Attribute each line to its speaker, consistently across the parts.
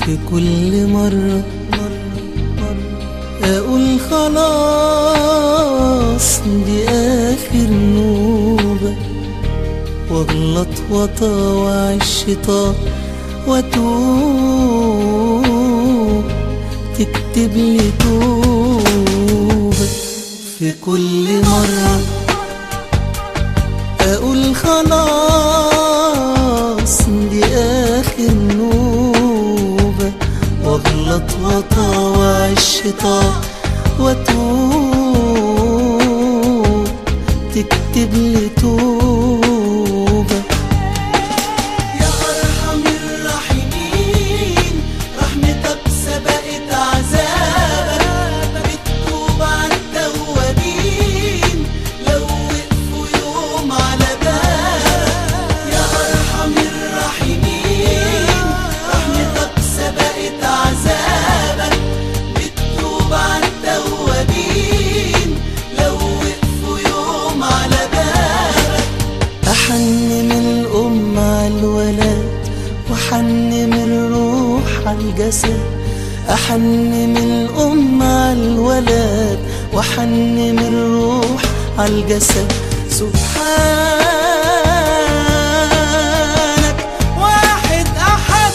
Speaker 1: في كل مرة أقول خلاص دي آخر نوبة واغلط وطاوع الشيطان واتوب تكتب لي توبة في كل مرة أقول خلاص دي آخر نوبة واغلط وطاوع الشيطان واتوب تكتب لي توبة يا أرحم الراحمين رحمتك سبقت عذابك بتتوب عن التوابين لو وقفوا يوم على بابك يا أرحم الراحمين رحمتك سبقت عذابك بتتوب عن التوابين لو وقفوا يوم على بابك أحن من الأم على الولد وحن من الروح على الجسد أحن من الأم على الولد وحن من الروح على الجسد سبحانك واحد أحد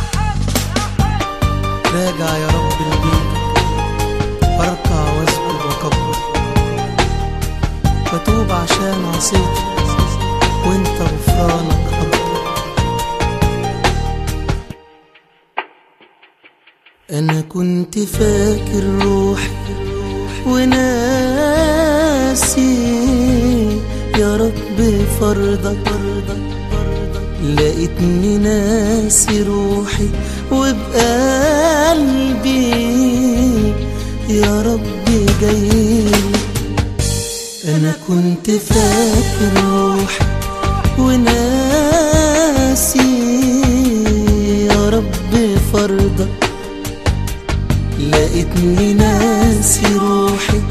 Speaker 1: راجع يا رب لبيتك أركع وأسجد وأكبر بتوب عشان عصيتك وانت غفرانك أكبر أنا كنت فاكر روحي وناسي يا رب فرضك لقيتني ناسي روحي وبقلبي يا رب جاي انا كنت فاكر روحي وناسي يا رب فرضك لقيتني ناسي روحي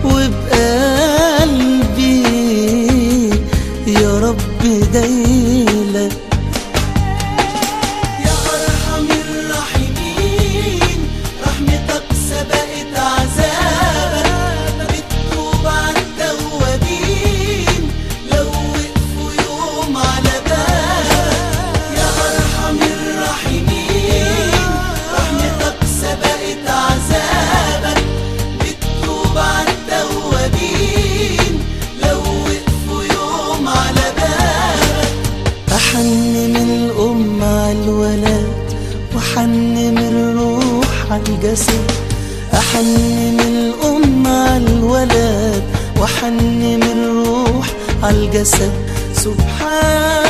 Speaker 1: وبقلبي يا رب جايلك يا أرحم الراحمين رحمتك سبقت عذابك بتتوب عن التوابين لو وقفوا يوم على بابك يا أرحم الراحمين رحمتك سبقت عذابك بتتوب عن التوابين لو وقفوا يوم على بابك أحن من الأم على الولد وحن من الروح على الجسد أحن من الأم على الولد وحن من الروح على الجسد سبحان